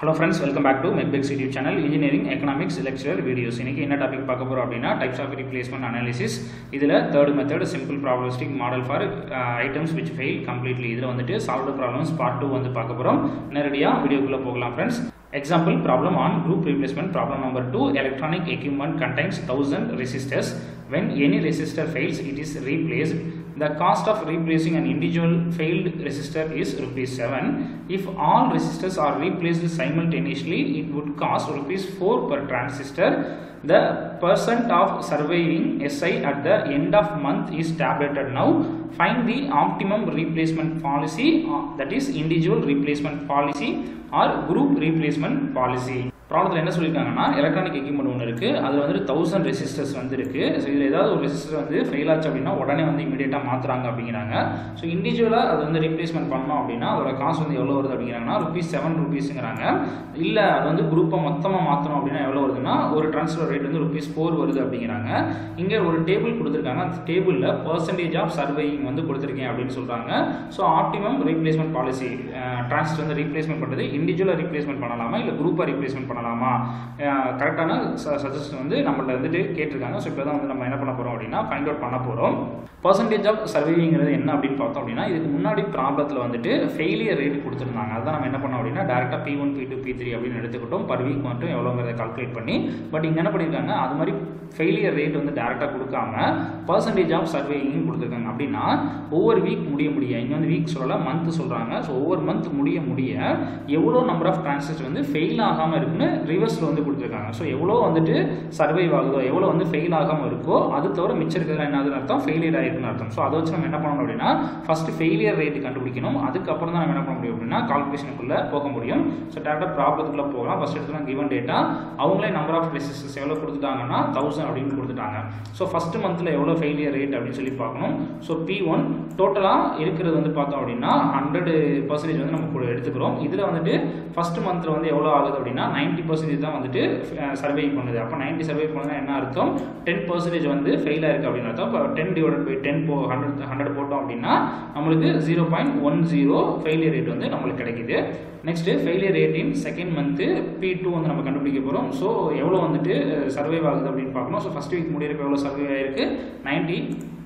hello friends welcome back to மெக்பெக்ஸ் YouTube channel engineering economics lecturer videos இன்னைக்கு என்ன topic பார்க்க போகிறோம் அப்படின்னா டைப்ஸ் ஆஃப் ரீப்ளேஸ்மெண்ட் அனாலிசிஸ் இதில் third method simple probabilistic model for items which fail completely இதில் வந்துட்டு சால்வ்டு ப்ராப்ளம்ஸ் பார்ட் டூ வந்து பார்க்க போகிறோம் நேரடியாக வீடியோக்குள்ளே போகலாம் friends Example problem on group replacement problem number 2 electronic equipment contains 1000 resistors when any resistor fails it is replaced the cost of replacing an individual failed resistor is rupees 7 if all resistors are replaced simultaneously it would cost rupees 4 per transistor the percent of surveying SI at the end of month is tabulated now find the optimum replacement policy uh, that is individual replacement policy or group replacement policy ப்ராப்ளத்தில் என்ன சொல்லியிருக்காங்கன்னா electronic equipment ஒன்று இருக்குது அதில் வந்துட்டு thousand resistors வந்து இருக்குது so இதில் ஏதாவது ஒரு ரெசிஸ்டர் வந்து ஃபெயில் ஆச்சு அப்படின்னா உடனே வந்து இமீடியட்டாக மாற்றுறாங்க அப்படிங்கிறாங்க ஸோ இண்டிவிஜுவலாக அது வந்து ரீப்ளேஸ்மெண்ட் பண்ணோம் அப்படின்னா அதோட காசு வந்து எவ்வளோ வருது அப்படிங்கிறாங்கன்னா ருபீஸ் செவன் ருபீஸுங்கிறாங்க இல்லை அது வந்து குரூப்பை மொத்தமாக மாற்றணும் அப்படின்னா எவ்வளோ வருதுன்னா ஒரு ட்ரான்ஸ்ஃபர் ரேட் வந்து ருபீஸ் ஃபோர் வருது அப்படிங்கிறாங்க இங்கே ஒரு டேபிள் கொடுத்துருக்காங்க அந்த டேபிளில் பர்சன்டேஜ் ஆஃப் சர்வேயிங் வந்து கொடுத்துருக்கேன் அப்படின்னு சொல்கிறாங்க so optimum replacement policy transfer வந்து ரீப்ளேஸ்மெண்ட் பண்ணுறது இண்டிவிஜுவலாக ரீப்ளேஸ்மெண்ட் பண்ணலாமா இல்லை குரூப்பாக ரீப்ளேஸ்மெண்ட் பண்ணலாமா கரெக்டான சஜஷன் வந்து நம்மள்ட்ட வந்துட்டு கேட்டிருக்காங்க ஸோ இப்போ தான் வந்து நம்ம என்ன பண்ண போகிறோம் அப்படின்னா ஃபைண்ட் அவுட் பண்ண போகிறோம் பர்சன்டேஜ் ஆஃப் சர்வேங்கிறது என்ன அப்படின்னு பார்த்தோம் அப்படின்னா இதுக்கு முன்னாடி ப்ராப்ளத்தில் வந்துட்டு ஃபெயிலியர் ரேட் கொடுத்துருந்தாங்க அதுதான் நம்ம என்ன பண்ணோம் அப்படின்னா டேரெக்டாக P one P two P three அப்படின்னு எடுத்துக்கிட்டோம் பர் வீக் மட்டும் எவ்வளோங்கிறத கால்குலேட் பண்ணி பட் இங்கே என்ன பண்ணியிருக்காங்க அது மாதிரி ஃபெயிலியர் ரேட் வந்து டேரெக்டாக கொடுக்காம பர்சன்டேஜ் ஆஃப் சர்வேயிங் கொடுத்துருக்காங்க அப்படின்னா ஒவ்வொரு வீக் முடிய முடிய இங்கே வந்து வீக் சொல்லலை மந்த் சொல்கிறாங்க ஸோ ஒவ்வொரு மந்த் முடிய முடிய எவ்வளோ நம்பர் ஆஃப் டிரான்சிஸ்டர் வந்து ஃபெயில் ஆகாமல் இருக்குன்னு ரிவர்ஸில் வந்து கொடுத்துருக்காங்க ஸோ எவ்வளோ வந்துட்டு சர்வைவ் ஆகுதோ எவ்வளோ வந்து ஃபெயில் ஆகாமல் இருக்கோ அது தவிர மிச்சம் இருக்கிறதுல என்னதுன்னு அர்த்தம் ஃபெயிலியர் ஆயிருக்குன்னு அர்த்தம் ஸோ அதை வச்சு நம்ம என்ன பண்ணணும் அப்படின்னா ஃபர்ஸ்ட் ஃபெயிலியர் ரேட் கண்டுபிடிக்கணும் அதுக்கப்புறம் தான் நம்ம என்ன பண்ண முடியும் அப்படின்னா கால்குலேஷனுக்குள்ளே போக முடியும் ஸோ டேரக்டாக ப்ராப்ளத்துக்குள்ளே போகலாம் ஃபர்ஸ்ட் எடுத்துலாம் கிவன் டேட்டா அவங்களே நம்பர் ஆஃப் ரெசிஸ்டர்ஸ் எவ்வளோ கொடுத்துட்டாங்கன்னா தௌசண்ட் அப்படின்னு கொடுத்துட்டாங்க ஸோ ஃபஸ்ட் மந்தில் எவ்வளோ ஃபெயிலியர் ரேட் அப்படின்னு சொல்லி பார்க்கணும் ஸோ பி ஒன் டோட்டலாக இருக்கிறது வந்து பார்த்தோம் அப்படின்னா ஹண்ட்ரட் பர்சன்டேஜ் வந்து நம்ம கூட எடுத்துக்கிறோம் இதில் வந்துட்டு ஃபஸ்ட் மந்தில் வந்து எவ்வளோ ஆகுது அப்படின்னா நைன்ட்டி பர்சன்டேஜ் தான் வந்துட்டு சர்வே பண்ணுது அப்போ நைன்ட்டி சர்வே பண்ணால் என்ன அர்த்தம் டென் பர்சன்டேஜ் வந்து ஃபெயில் ஆயிருக்கு அப்படின்னு அர்த்தம் இப்போ டென் டிவைட் பை டென் போ ஹண்ட்ரட் ஹண்ட்ரட் போட்டோம் அப்படின்னா நம்மளுக்கு zero point one zero failure rate வந்து நம்மளுக்கு கிடைக்குது next failure rate in second month P two வந்து நம்ம கண்டுபிடிக்க போகிறோம் ஸோ எவ்வளோ வந்துட்டு சர்வைவ் ஆகுது அப்படின்னு பார்க்கணும் ஸோ ஃபஸ்ட் வீக் முடியிறப்ப எவ்வளோ சர்வே ஆயிருக்கு நைன்ட்டி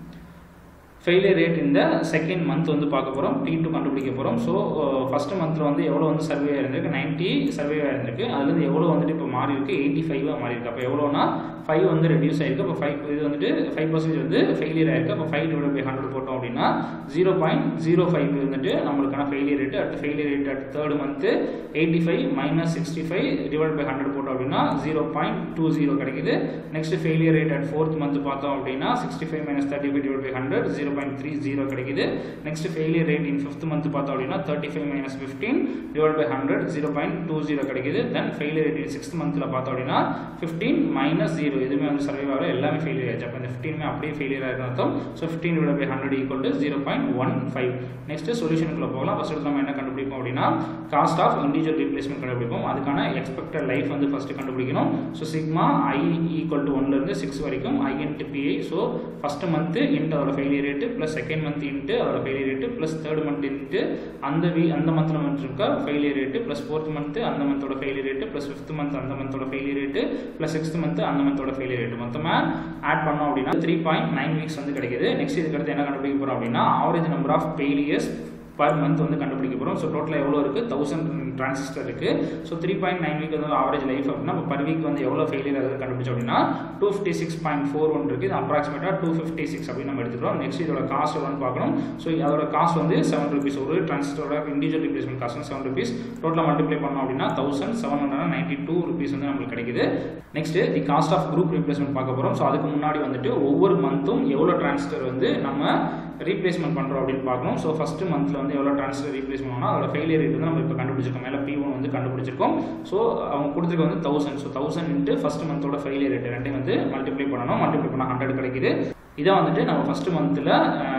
ஃபெயிலியர் ரேட் இந்த செகண்ட் மந்த் வந்து பார்க்க போகிறோம் டி டூ கண்டுபிடிக்க போகிறோம் ஸோ ஃபஸ்ட்டு மந்தில் வந்து எவ்வளோ வந்து சர்வே ஆயிருந்திருக்கு நைன்ட்டி சர்வே ஆயிருந்திருக்கு அதுலேருந்து எவ்வளோ வந்துட்டு இப்போ மாறி இருக்கு எயிட்டி ஃபைவாக மாறி இருக்கு அப்போ எவ்வளோனா ஃபைவ் வந்து ரெடியூஸ் ஆயிருக்கு அப்போ ஃபைவ் இது வந்துட்டு ஃபைவ் பர்சன்டேஜ் வந்து ஃபெயிலியர் ஆயிருக்கு அப்போ ஃபைவ் டிவைட் பை ஹண்ட்ரட் போட்டோம் அப்படின்னா ஜீரோ பாயிண்ட் ஜீரோ ஃபைவ் வந்துட்டு நம்மளுக்கான ஃபெயிலியர் ரேட் அடுத்த ஃபெயிலியர் ரேட் அடுத்த third month eighty five minus sixty five divide by hundred போட்டோம் அப்படின்னா ஜீரோ பாயிண்ட் டூ ஜீரோ கிடைக்குது next failure rate at fourth month பார்த்தோம் அப்படின்னா sixty five minus thirty five divide by hundred zero point three zero கிடைக்குது next failure rate in fifth month பார்த்தோம் அப்படின்னா thirty five minus fifteen divide by hundred zero point two zero கிடைக்குது then failure rate in sixth மந்த்தில் பார்த்தோம் அப்படின்னா fifteen minus zero எதுவுமே வந்து survey ஆகல எல்லாமே ஃபெயிலியர் ஆச்சு அப்போ இந்த ஃபிஃப்டீனுமே அப்படியே ஃபெயிலியர் ஆகிருக்கும் அர்த்தம் so fifteen divide by hundred equal to zero point one five next சொல்யூஷனுக்குள்ள போகலாம் ஃபர்ஸ்ட் நம்ம என்ன கண்டுபிடிப்போம் அப்படின்னா காஸ்ட் ஆஃப் இண்டிவிஜுவல் ரீப்ளேஸ்மெண்ட் கண்டுபிடிப்போம் அதுக்கான எக்ஸ்பெக்டட் லைஃப் வந்து ஃபர்ஸ்ட் கண்டுபிடிக்கணும் so sigma I equal to ஒன்லேருந்து சிக்ஸ் வரைக்கும் I into P I so first month into அதோட failure rate plus second month into அதோட failure rate plus third month into அந்த வீ அந்த மந்தில் மந்த் இருக்க failure rate plus fourth month அந்த மந்தோட failure rate plus fifth month அந்த மந்தோட failure rate plus sixth month அந்த மந்தோட ஃபெயிலியர் ரேட்டு மொத்தமாக ஆட் பண்ணோம் அப்படின்னா த்ரீ பாயிண்ட் நைன் வீக்ஸ் வந்து கிடைக்குது நெக்ஸ்ட் இதுக்கு அடுத்து என்ன கண்டுபிடிக்க போகிறோம் அப்படின்னா average number of failures per month வந்து கண்டுபிடிக்க போகிறோம் ஸோ டோட்டலாக எவ்வளோ இருக்குது தௌசண்ட் டிரான்சிஸ்டர் இருக்குது so three point nine week வந்து ஆவரேஜ் லைஃப் அப்படின்னா பர் வீக் வந்து எவ்வளோ ஃபெயிலியர் ஆகுது கண்டுபிடிச்சோம் அப்படின்னா two fifty six point four one இருக்குது இது அப்ராக்சிமேட்டாக டூ ஃபிஃப்டி சிக்ஸ் அப்படின்னு நம்ம எடுத்துக்கிறோம் நெக்ஸ்ட் இதோட காஸ்ட் எவ்வளோன்னு பார்க்கணும் ஸோ அதோட காஸ்ட் வந்து செவன் ருபீஸ் ஒரு டிரான்சிஸ்டரோட இண்டிவிஜுவல் ரீப்ளேஸ்மெண்ட் காஸ்ட் வந்து செவன் ருபீஸ் டோட்டலாக மல்டிப்ளை பண்ணோம் அப்படின்னா thousand seven hundred ninety two rupees வந்து நம்மளுக்கு கிடைக்குது next the cost of group replacement பார்க்க போகிறோம் ஸோ அதுக்கு முன்னாடி வந்துட்டு ஒவ்வொரு மந்த்தும் எவ்வளோ டிரான்சிஸ்டர் வந்து நம்ம ரீப்ளேஸ்மெண்ட் பண்ணுறோம் அப்படின்னு பார்க்கணும் ஸோ ஃபஸ்ட் மந்த்தில் வந்து எவ்வளோ டிரான்ஸ்ஃபர் ரீப்ளேஸ் பண்ணோம்னா அதோட ஃபெயிலியர் ரேட் வந்து நம்ம இப்போ கண்டுபிடிச்சிருக்கோம் மேலே பி ஒன் வந்து கண்டுபிடிச்சிருக்கோம் ஸோ அவங்க கொடுத்துருக்க வந்து thousand so thousand into first மந்தோட ஃபெயிலியர் ரேட் ரெண்டையும் வந்து மல்டிப்ளை பண்ணணும் மல்டிப்ளை பண்ணால் ஹண்ட்ரட் கிடைக்குது இதான் வந்துட்டு நம்ம ஃபஸ்ட் மந்தில்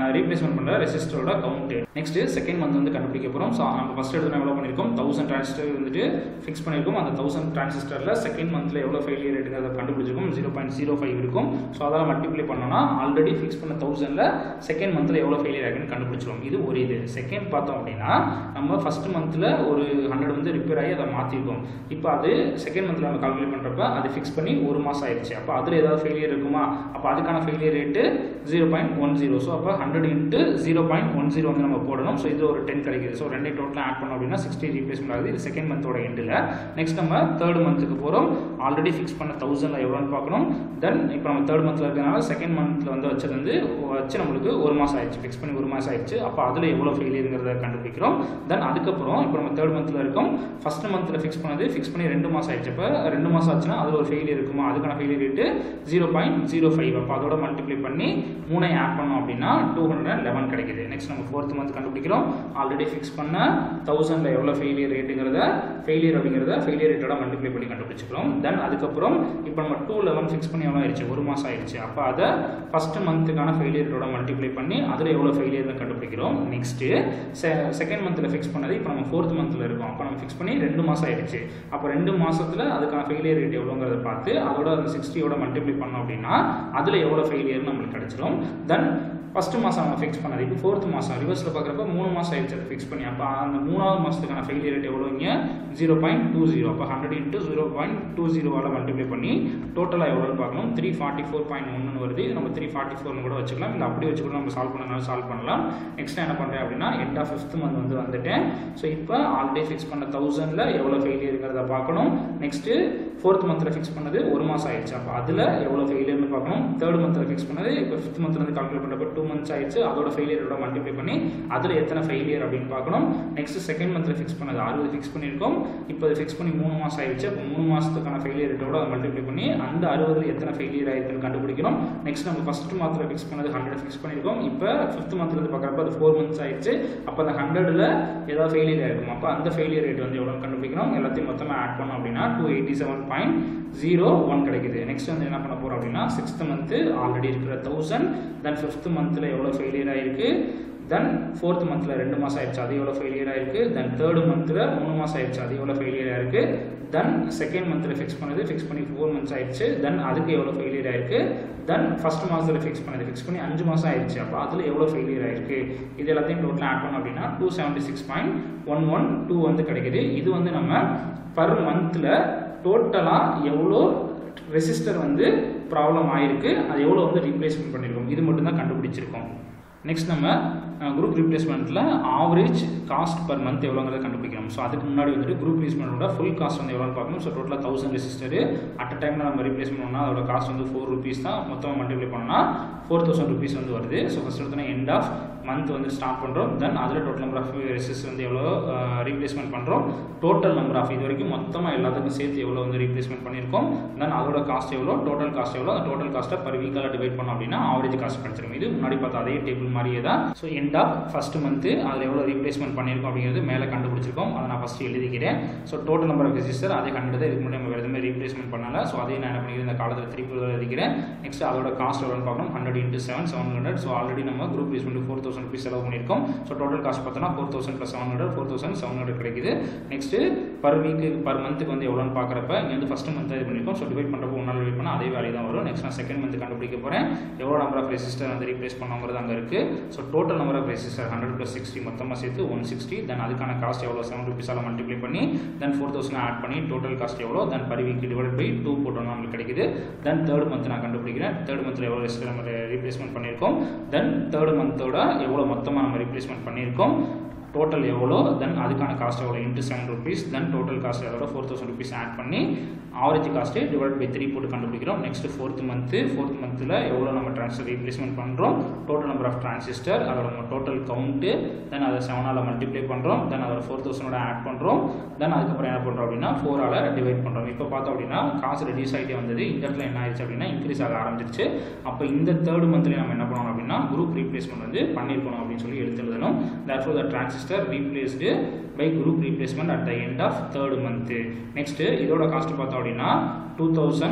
ரீப்ளேஸ்மெண்ட் பண்ணுற ரெசிஸ்டரோட கவுண்ட் நெக்ஸ்ட் செகண்ட் மந்த் வந்து கண்டுபிடிக்க போகிறோம் ஸோ நம்ம ஃபஸ்ட் எடுத்து எவ்வளோ பண்ணியிருக்கோம் தௌசண்ட் டிரான்சிஸ்டர் வந்துட்டு ஃபிக்ஸ் பண்ணியிருக்கோம் அந்த தௌசண்ட் டிரான்சிஸ்டரில் செகண்ட் மந்த்தில் எவ்வளோ ஃபெயிலியர் ரேட்டுங்கிறத கண்டுபிடிச்சிருக்கோம் ஜீரோ பாயிண்ட் ஜீரோ ஃபைவ் இருக்கும் ஸோ அதெல்லாம் மல்டிப்ளை பண்ணோம்னா ஆல்ரெடி ஃபிக்ஸ் பண்ண தௌசண்டில் செகண்ட் மந்தில் எவ்வளோ ஃபெயிலியர் ஆகுன்னு கண்டுபிடிச்சிரும் இது ஒரு இது செகண்ட் பார்த்தோம் அப்படின்னா நம்ம ஃபஸ்ட் மந்தில் ஒரு ஹண்ட்ரட் வந்து ரிப்பேர் ஆகி அதை மாற்றிருக்கோம் இப்போ அது செகண்ட் மந்தில் நம்ம கால்குலேட் பண்ணுறப்ப அது ஃபிக்ஸ் பண்ணி ஒரு மாதம் ஆயிடுச்சு அப்போ அதில் ஏதாவது ஃபெயிலியர் இருக்குமா அப்போ அதுக்கான failure rate zero point one zero so அப்போ hundred into zero point one zero வந்து நம்ம போடணும் ஸோ இது ஒரு டென் கிடைக்குது ஸோ ரெண்டே டோட்டலாக ஆட் பண்ணோம் அப்படின்னா சிக்ஸ்டி ரீப்ளேஸ்மெண்ட் ஆகுது இது செகண்ட் மந்தோட எண்டில் நெக்ஸ்ட் நம்ம தேர்ட் மந்த்துக்கு போகிறோம் ஆல்ரெடி ஃபிக்ஸ் பண்ண தௌசண்டில் எவ்வளோன்னு பார்க்கணும் தென் இப்போ நம்ம தேர்ட் மந்தில் இருக்கிறனால செகண்ட் மந்தில் வந்து வச்சது வந்து வச்சு நம்மளுக்கு ஒரு மாதம் ஆயிடுச்சு ஃபிக்ஸ் பண்ணி ஒரு மாதம் ஆயிடுச்சு அப்போ அதில் எவ்வளோ ஃபெயிலியருங்கிறத கண்டுபிடிக்கிறோம் தென் அதுக்கப்புறம் இப்போ நம்ம தேர்ட் மந்தில் இருக்கோம் ஃபஸ்ட் மந்தில் ஃபிக்ஸ் பண்ணது ஃபிக்ஸ் பண்ணி ரெண்டு மாதம் ஆயிடுச்சு அப்போ ரெண்டு மாதம் ஆச்சுன்னா அதில் ஒரு ஃபெயிலியர் இருக்குமா அதுக்கான failure rate zero point zero five அப்போ அதோட மல்டிப்ளை பண்ணி மூணை ஆட் பண்ணோம் அப்படின்னா டூ ஹண்ட்ரட் லெவன் கிடைக்குது நெக்ஸ்ட் நம்ம ஃபோர்த் மந்த் கண்டுபிடிக்கிறோம் ஆல்ரெடி ஃபிக்ஸ் பண்ண தௌசண்டில் எவ்வளோ ஃபெயிலியர் ரேட்டுங்கிறத ஃபெயிலியர் அப்படிங்கிறத ஃபெயிலியர் ரேட்டோட மல்டிப்ளை பண்ணி கண்டுபிடிச்சிக்கிறோம் தென் அதுக்கப்புறம் இப்போ நம்ம டூ லெவன் ஃபிக்ஸ் பண்ணி எவ்வளோ ஆயிடுச்சு ஒரு மாதம் ஆயிடுச்சு அப்போ அதை ஃபஸ்ட் மந்த்துக்கான ஃபெயிலியர் ரேட்டோட மல்டிப்ளை பண்ணி அதில் எவ்வளோ ஃபெயிலியர்னு கண்டுபிடிக்கிறோம் நெக்ஸ்ட்டு செகண்ட் மந்தில் ஃபிக்ஸ் பண்ணது இப்போ நம்ம ஃபோர்த் மந்தில் இருக்கோம் அப்போ நம்ம ஃபிக்ஸ் பண்ணி ரெண்டு மாதம் ஆயிடுச்சு அப்போ ரெண்டு மாதத்தில் அதுக்கான ஃபெயிலியர் ரேட் எவ்வளோங்கிறத பார்த்து அதோட அந்த சிக்ஸ்டியோட மல்டிப்ளை பண்ணோம் அப்படின்னா அதில் எவ்வளோ ஃபெயிலியர்னு நம்மளுக்கு கிடச்சிரும் தென் ஃபஸ்ட்டு மாதம் நம்ம ஃபிக்ஸ் பண்ணது இப்போ ஃபோர்த் மாதம் ரிவர்ஸில் பார்க்குறப்ப மூணு மாதம் ஆயிடுச்சு அதை ஃபிக்ஸ் பண்ணி அப்போ அந்த மூணாவது மாதத்துக்கான ஃபெயிலியர் ரேட் எவ்வளோ இங்கே ஜீரோ பாயிண்ட் டூ ஜீரோ அப்போ hundred into zero point two ஜீரோவால் மல்டிப்ளை பண்ணி டோட்டலாக எவ்வளோன்னு பார்க்கணும் த்ரீ ஃபார்ட்டி ஃபோர் பாயிண்ட் ஒன்று வருது இது நம்ம த்ரீ ஃபார்ட்டி ஃபோர்னு கூட வச்சுக்கலாம் இல்லை அப்படி வச்சு கூட நம்ம சால்வ் பண்ணனாலும் சால்வ் பண்ணலாம் நெக்ஸ்ட் என்ன பண்ணுறேன் அப்படின்னா எண்ட் ஆஃப் ஃபிஃப்த் மந்த் வந்து வந்துட்டேன் ஸோ இப்போ ஆல்ரெடி ஃபிக்ஸ் பண்ண தௌசண்டில் எவ்வளோ ஃபெயிலியருங்கிறத பார்க்கணும் நெக்ஸ்ட்டு ஃபோர்த் மந்தில் ஃபிக்ஸ் பண்ணது ஒரு மாதம் ஆயிடுச்சு அப்போ அதில் எவ்வளோ ஃபெயிலியர்னு பார்க்கணும் தேர்ட் மந்தில் ஃபிக்ஸ் பண்ணது இப்போ ஃபிஃப்த் மந்த்லேருந்து கால்குலேட் பண்ணுறப்ப டூ மந்த்ஸ் ஆயிடுச்சு அதோட ஃபெயிலியரோட மல்டிப்ளை பண்ணி அதில் எத்தனை ஃபெயிலியர் அப்படின்னு பார்க்கணும் நெக்ஸ்ட் செகண்ட் மந்தில் ஃபிக்ஸ் பண்ணது அறுபது ஃபிக்ஸ் பண்ணியிருக்கோம் இப்போ அது ஃபிக்ஸ் பண்ணி மூணு மாதம் ஆயிடுச்சு அப்போ மூணு மாதத்துக்கான ஃபெயிலியர் ரேட்டோட அதை மல்டிப்ளை பண்ணி அந்த அறுபதில் எத்தனை ஃபெயிலியர் ஆயிருக்குன்னு கண்டுபிடிக்கணும் நெக்ஸ்ட் நம்ம ஃபஸ்ட் மந்தில் ஃபிக்ஸ் பண்ணது ஹண்ட்ரட் ஃபிக்ஸ் பண்ணியிருக்கோம் இப்போ ஃபிஃப்த் மந்த்லேருந்து பார்க்குறப்ப அது ஃபோர் மந்த்ஸ் ஆயிடுச்சு அப்போ அந்த ஹண்ட்ரடில் ஏதாவது ஃபெயிலியர் ஆயிருக்கும் அப்போ அந்த ஃபெயிலியர் ரேட் வந்து எவ்வளோ கண்டுபிடிக்கணும் எல்லாத்தையும் மொத்தமாக ஆட் பண்ணோம் அப்படின்னா two eighty seven point zero one கிடைக்குது நெக்ஸ்ட் வந்து என்ன பண்ண போகிறோம் அப்படின்னா சிக்ஸ்த் மந்த்து ஆல்ரெடி இருக்கிற தௌசண்ட் தென் ஃபிஃப்த் மந்தில் எவ்வளோ ஃபெயிலியர் ஆயிருக்கு தென் ஃபோர்த் மந்தில் ரெண்டு மாதம் ஆயிடுச்சு அது எவ்வளோ ஃபெயிலியர் ஆயிருக்கு தென் தேர்ட் மந்தில் மூணு மாதம் ஆயிடுச்சு அது எவ்வளோ ஃபெயிலியர் ஆயிருக்கு தென் செகண்ட் மந்தில் ஃபிக்ஸ் பண்ணது ஃபிக்ஸ் பண்ணி ஃபோர் மந்த்ஸ் ஆயிடுச்சு தென் அதுக்கு எவ்வளோ ஃபெயிலியர் ஆயிருக்கு தென் ஃபஸ்ட் மாதத்தில் ஃபிக்ஸ் பண்ணது ஃபிக்ஸ் பண்ணி அஞ்சு மாதம் ஆயிடுச்சு அப்போ அதில் எவ்வளோ ஃபெயிலியர் ஆயிருக்கு இது எல்லாத்தையும் டோட்டலாக ஆட் பண்ணோம் அப்படின்னா two seventy six point one one two வந்து கிடைக்குது இது வந்து நம்ம பர் மந்தில் டோட்டலாக எவ்வளோ ரெசிஸ்டர் வந்து ப்ராப்ளம் ஆயிருக்கு அது எவ்வளோ வந்து ரீப்ளேஸ்மெண்ட் பண்ணியிருக்கோம் இது மட்டும் தான் கண்டுபிடிச்சிருக்கோம் நெக்ஸ்ட் நம்ம குரூப் ரீப்ளேஸ்மெண்ட்டில் ஆவரேஜ் காஸ்ட் பர் மந்த் எவ்வளோங்கிறத கண்டுபிடிக்கணும் ஸோ அதுக்கு முன்னாடி வந்துட்டு குரூப் ரீப்ளேஸ்மெண்ட்டோட ஃபுல் காஸ்ட் வந்து எவ்வளோன்னு பார்க்கணும் ஸோ டோட்டலாக தௌசண்ட் ரெசிஸ்டர் அட் அ டைமில் நம்ம ரீப்ளேஸ்மெண்ட் பண்ணால் அதோட காஸ்ட் வந்து ஃபோர் ருபீஸ் தான் மொத்தமாக மல்டிப்ளை பண்ணால் ஃபோர் தௌசண்ட் ருபீஸ் வந்து வருது ஸோ ஃபஸ்ட் எடுத்தோன்னா எண்ட் ஆஃப் மந்த் வந்து ஸ்டார்ட் பண்ணுறோம் தென் அதில் டோட்டல் நம்பர் ஆஃப் ரெசிஸ்ட் வந்து எவ்வளோ ரீப்ளேஸ்மெண்ட் பண்ணுறோம் டோட்டல் நம்பர் ஆஃப் இது வரைக்கும் மொத்தமாக எல்லாத்துக்கும் சேர்த்து எவ்வளோ வந்து ரீப்ளேஸ்மெண்ட் பண்ணியிருக்கோம் தென் அதோட காஸ்ட் எவ்வளோ டோட்டல் காஸ்ட் எவ்வளோ அந்த டோட்டல் காஸ்ட்டை பர் வீக்கால் டிவைட் பண்ணோம் அப்படின்னா ஆவரேஜ் காஸ்ட் கிடச்சிரும் இது முன்னாடி பார்த்தா அதே டேபிள் மாதிரியே தான் so end of first month அதில் எவ்வளோ ரீப்ளேஸ்மெண்ட் பண்ணியிருக்கோம் அப்படிங்கிறது மேலே கண்டுபிடிச்சிருக்கோம் அதை நான் ஃபஸ்ட்டு எழுதிக்கிறேன் so total number of resistor அதே ஹண்ட்ரட் இதுக்கு முன்னாடி நம்ம வேறு எதுவுமே ரீப்ளேஸ்மெண்ட் பண்ணல ஸோ அதையும் நான் என்ன பண்ணிக்கிறேன் இந்த காலத்தில் திருப்பி எழுதிக்கிறேன் நெக்ஸ்ட் அதோட காஸ்ட் எவ்வளோன்னு பார்க்கணும் hundred into seven seven hundred so already நம்ம குரூப் ரீஸ்மெண்ட் ஃபோர் தௌசண்ட் ருபீஸ் செலவு பண்ணியிருக்கோம் ஸோ டோட்டல் காஸ்ட் பார்த்தோன்னா four thousand plus seven hundred four thousand seven hundred கிடைக்குது நெக்ஸ்ட்டு பர் வீக்கு பர் மந்த்துக்கு வந்து எவ்வளோன்னு பார்க்குறப்ப இங்கே வந்து ஃபஸ்ட் மந்த் இது பண்ணியிருக்கோம் ஸோ டிவைட் பண்ணுறப்போ ஒன்றால் டிவைட் பண்ணால் அதே வேல்யூ தான் வரும் நெக்ஸ்ட் நான் செகண்ட் மந்த் கண்டுபிடிக்க போகிறேன் எவ்வளோ நம்பர் ஆஃப் ரெசிஸ்டர் வந்து ரீப்ளேஸ் பண்ணோங்கிறது அங்கே இருக்குது so total number of resistor hundred plus sixty மொத்தமாக சேர்த்து ஒன் சிக்ஸ்டி தென் அதுக்கான காஸ்ட் எவ்வளோ செவன் ருபீஸால் மல்டிப்ளை பண்ணி தென் ஃபோர் தௌசண்ட் ஆட் பண்ணி டோட்டல் காஸ்ட் எவ்வளோ then per week divide by two போட்டோம்னா நம்மளுக்கு கிடைக்குது தென் தேர்ட் மந்த் நான் கண்டுபிடிக்கிறேன் தேர்ட் மந்தில் எவ்வளோ ரெசிஸ்டர் நம்ம ரீப்ளேஸ்மெண்ட் பண்ணியிருக்கோம் தென் தேர்ட் மந்தோட எவ்வளோ மொத்தமாக நம்ம ரீப்ளேஸ்மெண்ட் பண்ணியிருக்கோம் டோட்டல் எவ்வளோ தென் அதுக்கான காஸ்ட் எவ்வளோ into seven rupees then total cost எவ்வளோ ஃபோர் தௌசண்ட் ருபீஸ் ஆட் பண்ணி average cost divide by three போட்டு கண்டுபிடிக்கிறோம் நெக்ஸ்ட் ஃபோர்த் மந்த்து ஃபோர்த் மந்தில் எவ்வளோ நம்ம ட்ரான்ஸ்ஃபர் ரீப்ளேஸ்மெண்ட் பண்ணுறோம் டோட்டல் நம்பர் ஆஃப் டிரான்சிஸ்டர் அதோட டோட்டல் கவுண்ட்டு தென் அதை செவனால் மல்டிப்ளை பண்ணுறோம் தென் அதோட ஃபோர் தௌசண்டோட ஆட் பண்ணுறோம் தென் அதுக்கப்புறம் என்ன பண்ணுறோம் அப்படின்னா ஃபோரால் டிவைட் பண்ணுறோம் இப்போ பார்த்தோம் அப்படின்னா காசு ரெடியூஸ் ஆகிட்டே வந்தது இந்த இடத்துல என்ன ஆயிடுச்சு அப்படின்னா இன்க்ரீஸ் ஆக ஆரம்பிச்சிருச்சு அப்போ இந்த தேர்ட் மந்த்லேயே நம்ம என்ன பண்ணணும் அப்படின்னா குரூப் ரீப்ளேஸ்மெண்ட் வந்து பண்ணியிருக்கணும் அப்படின்னு சொல்லி எடுத்து எழுதணும் therefore the transistor replaced by group replacement at the end of third month next இதோட காஸ்ட் பார்த்தோம் அப்படின்னா two thousand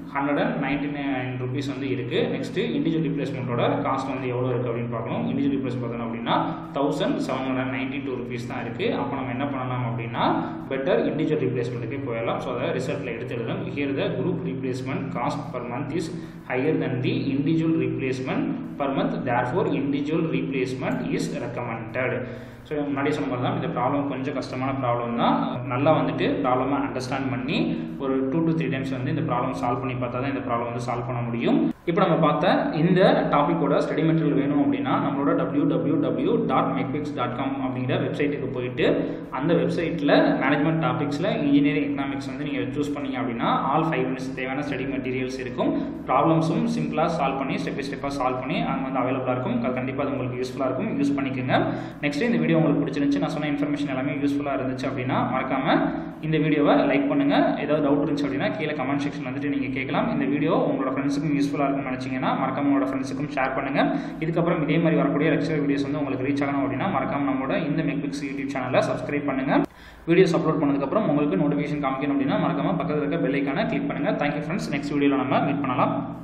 hundred and ninety nine rupees வந்து இருக்குது நெக்ஸ்ட்டு இண்டிவிஜுவல் ரீப்ளேஸ்மெண்ட்டோட காஸ்ட் வந்து எவ்வளோ இருக்குது அப்படின்னு பார்க்கணும் இண்டிவிஜுவல் ரீப்ளேஸ் பார்த்தோம் அப்படின்னா thousand seven hundred ninety two rupees தான் இருக்குது அப்போ நம்ம என்ன பண்ணலாம் அப்படின்னா பெட்டர் இண்டிவிஜுவல் ரீப்ளேஸ்மெண்ட்டுக்கே போயிடலாம் ஸோ அதை ரிசல்ட்டில் எடுத்து எழுதணும் here the group replacement cost per month is higher than the individual replacement per month therefore individual replacement is recommended so முன்னாடி சொன்ன மாதிரி தான் இந்த ப்ராப்ளம் கொஞ்சம் கஷ்டமான ப்ராப்ளம் தான் நல்லா வந்துட்டு ப்ராப்ளமை அண்டர்ஸ்டாண்ட் பண்ணி ஒரு டூ டு த்ரீ டைம்ஸ் வந்து இந்த ப்ராப்ளம் சால்வ் பண்ணி பார்த்தா தான் இந்த ப்ராப்ளம் வந்து சால்வ் பண்ண முடியும் இப்போ நம்ம பார்த்த இந்த டாப்பிக்கோட ஸ்டடி மெட்டீரியல் வேணும் அப்படின்னா நம்மளோட டபிள்யூ டபிள்யூ டபிள்யூ டாட் மெக்பிக்ஸ் டாட் காம் அப்படிங்கிற வெப்சைட்டுக்கு போயிட்டு அந்த வெப்சைட்டில் மேனேஜ்மெண்ட் டாபிக்ஸில் இன்ஜினியரிங் எக்கனாமிக்ஸ் வந்து நீங்கள் சூஸ் பண்ணீங்க அப்படின்னா ஆல் ஃபைவ் மினிட்ஸ் தேவையான ஸ்டடி மெட்டீரியல்ஸ் இருக்கும் ப்ராப்ளம்ஸும் சிம்பிளாக சால்வ் பண்ணி ஸ்டெப் பை ஸ்டெப்பாக சால்வ் பண்ணி அங்கே வந்து அவைலபிளாக இருக்கும் கண்டிப்பாக அது உங்களுக்கு யூஸ்ஃபுல்லாக இருக்கும் யூஸ் பண்ணிக்கோங்க நெக்ஸ்ட் இந்த வீடியோ உங்களுக்கு பிடிச்சிருந்துச்சு நான் சொன்ன இன்ஃபர்மேஷன் எல்லாமே யூஸ்ஃபுல்லாக இருந்துச்சு அப்படின்னா மறக்காமல் இந்த வீடியோவை லைக் பண்ணுங்கள் ஏதாவது டவுட் இருந்துச்சு அப்படின்னா கீழே கமெண்ட் செக்ஷன் வந்துட்டு நீங்கள் கேட்கலாம் இந்த வீடியோ உங்களோட ஃப்ரெண்ட்ஸுக்கும் யூஸ்ஃபுல்லாக இருக்கும்னு நினச்சிங்கன்னா மறக்காம உங்களோட ஃப்ரெண்ட்ஸுக்கும் ஷேர் பண்ணுங்கள் இதுக்கப்புறம் இதே மாதிரி வரக்கூடிய லெக்சர் வீடியோஸ் வந்து உங்களுக்கு ரீச் ஆகணும் அப்படின்னா மறக்காம நம்மளோட இந்த மெக்பிக்ஸ் யூடியூப் சேனலை சப்ஸ்கிரைப் பண்ணுங்கள் வீடியோஸ் அப்லோட் பண்ணதுக்கப்புறம் உங்களுக்கு நோட்டிஃபிகேஷன் காமிக்கணும் அப்படின்னா மறக்காம பக்கத்தில் இருக்க பெல் ஐக்கானை கிளிக் பண்ணுங்கள் தேங்க்யூ ஃப்ரெண்ட்ஸ் நெக்ஸ்ட் வீடியோவில் நம்ம மீட் பண்ணலாம்